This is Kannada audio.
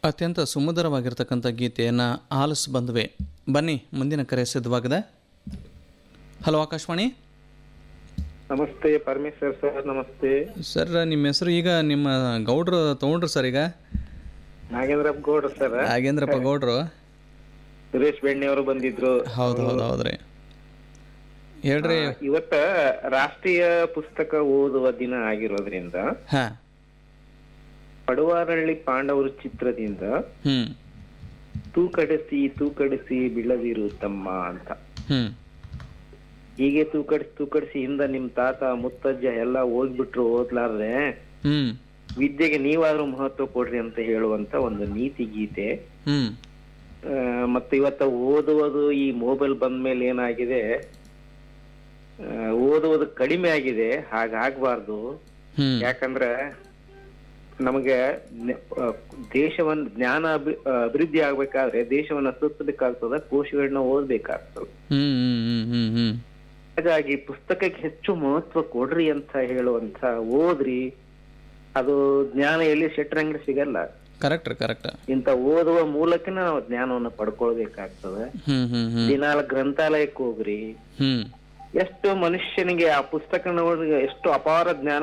ಅತ್ಯಂತ ಸುಮಧುರವಾಗಿರ್ತಕ್ಕಂಥ ಗೀತೆಯನ್ನು ಆಲಿಸಿ ಬಂದ್ವಿ ಬನ್ನಿ ಮುಂದಿನ ಕರೆ ಸಿದ್ಧವಾಗಿದೆ ಹಲೋ ಆಕಾಶವಾಣಿ ನಮಸ್ತೆ ಪರಮೇಶ್ವರ್ ಸರ್ ನಮಸ್ತೆ ಸರ್ ನಿಮ್ಮ ಹೆಸರು ಈಗ ನಿಮ್ಮ ಗೌಡ್ರು ತೊಗೊಂಡ್ರು ಸರ್ ಈಗ ನಾಗೇಂದ್ರಪ್ಪ ಗೌಡ್ರ ಸರ್ ನಾಗೇಂದ್ರಪ್ಪ ಗೌಡ್ರು ಸುರೇಶ್ ಬೆಣ್ಣೆ ಅವರು ಬಂದಿದ್ರು ಹೌದು ಹೌದು ಹೌದ್ರಿ ಹೇಳ್ರಿ ಆ, ಇವತ್ತ ರಾಷ್ಟ್ರೀಯ ಪುಸ್ತಕ ಓದುವ ದಿನ ಆಗಿರೋದ್ರಿಂದ ಹಾಂ ಪಡುವಾರಳ್ಳಿ ಪಾಂಡವರು ಚಿತ್ರದಿಂದ ಹ್ಞೂ ತೂಕಡಿಸಿ ತೂಕಡಿಸಿ ಬೀಳದಿರು ತಮ್ಮ ಅಂತ ಹ್ಞೂ ಹೀಗೆ ತೂಕಡಿಸಿ ತೂಕಡಿಸಿ ಹಿಂದ ನಿಮ್ ತಾತ ಮುತ್ತಜ್ಜ ಎಲ್ಲ ಓದ್ಬಿಟ್ರು ಓದ್ಲಾರ್ದೆ ಹ್ಞೂ ವಿದ್ಯೆಗೆ ನೀವಾದ್ರೂ ಮಹತ್ವ ಕೊಡ್ರಿ ಅಂತ ಹೇಳುವಂತ ಒಂದು ನೀತಿ ಗೀತೆ ಹ್ಞೂ ಆ, ಮತ್ತೆ ಇವತ್ತ ಓದುವುದು ಈ ಮೊಬೈಲ್ ಬಂದ ಮೇಲೆ ಏನಾಗಿದೆ ಆ, ಓದುವುದು ಕಡಿಮೆ ಆಗಿದೆ ಹಾಗಾಗ್ಬಾರ್ದು ಹ್ಞೂ ಯಾಕಂದ್ರೆ ನಮಗೆ ಜ್ಞ- ಆ, ದೇಶವನ್ನ ಜ್ಞಾನ ಅಭಿ- ಆ, ಅಭಿವೃದ್ಧಿ ಆಗ್ಬೇಕಾದ್ರೆ ದೇಶವನ್ನ ಸುತ್ತಬೇಕಾಗ್ತದ ಕೋಶಗಳನ್ನ ಓದ್ಬೇಕಾಗ್ತದೆ ಹ್ಞೂ ಹ್ಞೂ ಹ್ಞೂ ಹ್ಞೂ ಹ್ಞೂ ಹಾಗಾಗಿ ಪುಸ್ತಕಕ್ಕೆ ಹೆಚ್ಚು ಮಹತ್ವ ಕೊಡ್ರಿ ಅಂತ ಹೇಳುವಂತ ಓದ್ರಿ ಅದು ಜ್ಞಾನ ಎಲ್ಲಿ ಶೆಟ್ರಂಗಡಿ ಸಿಗಲ್ಲ ಕರೆಕ್ಟ್ ರೀ ಕರೆಕ್ಟ್ ಇಂತ ಓದುವ ಮೂಲಕನೇ ನಾವು ಜ್ಞಾನವನ್ನ ಪಡ್ಕೊಳ್ಬೇಕಾಗ್ತದೆ ಹ್ಞೂ ಹ್ಞೂ ಹ್ಞೂ ದಿನಾಲ ಗ್ರಂಥಾಲಯಕ್ಕೆ ಹೋಗ್ರಿ ಹ್ಞೂ ಎಷ್ಟು ಮನುಷ್ಯನಿಗೆ ಆ ಪುಸ್ತಕ ನೋಡಿ ಎಷ್ಟು ಅಪಾರ ಜ್ಞಾನ